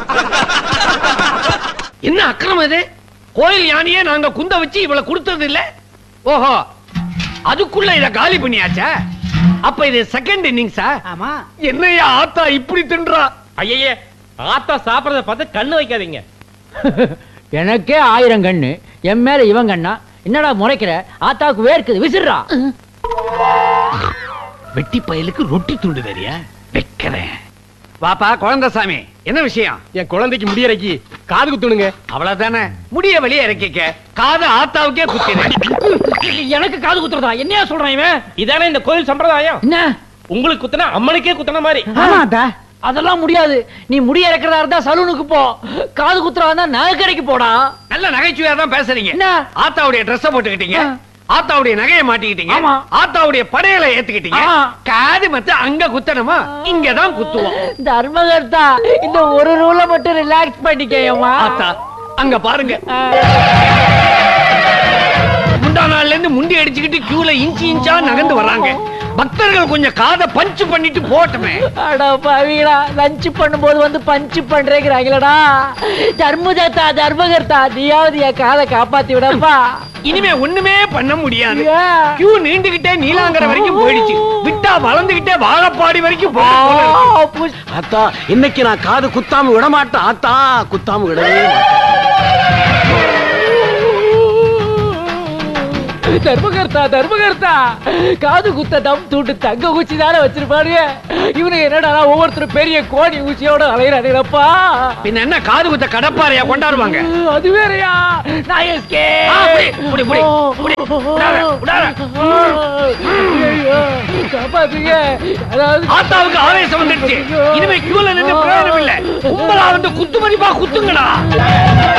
என்ன அக்கிரமம் இது கோயில் யானையே நாங்க குந்த வச்சு இவளை கொடுத்தது இல்ல ஓஹோ அதுக்குள்ள இத காலி பண்ணியாச்சா அப்ப இது செகண்ட் இன்னிங்ஸா ஆமா என்னையா ஆத்தா இப்படி தின்றா ஐயையே ஆத்தா சாப்பிடறத பார்த்து கண்ணு வைக்காதீங்க எனக்கே ஆயிரம் கண்ணு என் மேல இவன் கண்ணா என்னடா முறைக்கிற ஆத்தாவுக்கு வேர்க்குது விசிறா வெட்டி பயலுக்கு ரொட்டி துண்டு தெரியா வைக்கிறேன் வாப்பா குழந்தைசாமி என்ன விஷயம் என் குழந்தைக்கு முடியறக்கி காது குத்துணுங்க அவ்வளவுதானே முடிய வெளியே இறக்கிக்க காது ஆத்தாவுக்கே குத்தினேன் எனக்கு காது குத்துறதா என்னையா சொல்றான் இவன் இதானே இந்த கோயில் சம்பிரதாயம் என்ன உங்களுக்கு குத்துனா அம்மனுக்கே குத்துன மாதிரி ஆமாடா அதெல்லாம் முடியாது நீ முடி இறக்கிறதா இருந்தா சலூனுக்கு போ காது குத்துறதா இருந்தா நகை கடைக்கு போடா நல்ல நகைச்சுவையா தான் பேசுறீங்க என்ன? ஆத்தாவுடைய Dress போட்டுக்கிட்டீங்க ஆ. ஆத்தாவுடைய நகையை மாட்டிக்கிட்டீங்க ஆமா. ஆத்தாவுடைய படையலை ஏத்துக்கிட்டீங்க ஆ. காது மத்த அங்க குத்தணுமா இங்கதான் குத்துவோம் தர்மகர்த்தா இந்த ஒரு ரூல மட்டும் ரிலாக்ஸ் பண்ணிக்கேயம்மா ஆத்தா அங்க பாருங்க முந்தா நாள்ல இருந்து முண்டி அடிச்சுக்கிட்டு கியூல இன்ச்சு இன்ச்சா நகர்ந்து வர்றாங்க பக்தர்கள் கொஞ்சம் காதை பஞ்சு பண்ணிட்டு போட்டுமே அட பாவிகளா லஞ்ச் பண்ணும்போது வந்து பஞ்சு பண்றேங்கிறாங்களடா தர்மதத்தா தர்மகர்த்தா நீயாவது என் காதை காப்பாத்தி விடப்பா இனிமே ஒண்ணுமே பண்ண முடியாது ஏன்? கியூ நீண்டுகிட்டே நீலாங்கரை வரைக்கும் போயிடுச்சு விட்டா வளர்ந்துகிட்டே வாழப்பாடி வரைக்கும் ஆ, போகும் போல இருக்கு. புஷ். ஆத்தா இன்னைக்கு நான் காது குத்தாம விட மாட்டேன் ஆத்தா குத்தாம விடவே மாட்டேன் தர்மகர்த்தா தர்மகர்த்தா காது குத்த தம் தூண்டு தங்க ஊச்சி தானே வச்சிருப்பாருங்க இவனுக்கு என்னடா ஒவ்வொருத்தரும் பெரிய கோணி ஊசியோட அலையிறானுங்களப்பா பின்ன என்ன காது குத்த கடப்பாறையா கொண்டாடுவாங்க அது வேறயா நான் எஸ்கே ஆ, புடி, புடி, புடி, புடி. விடாத, விடாத. ஐயோ, காப்பாத்துங்க அதாவது ஆத்தாவுக்கு ஆவேசம் வந்துடுச்சு இனிமே கியூல நின்று பிரயோஜனம் இல்ல கும்பலா வந்து குத்து மதிப்பா குத்துங்கடா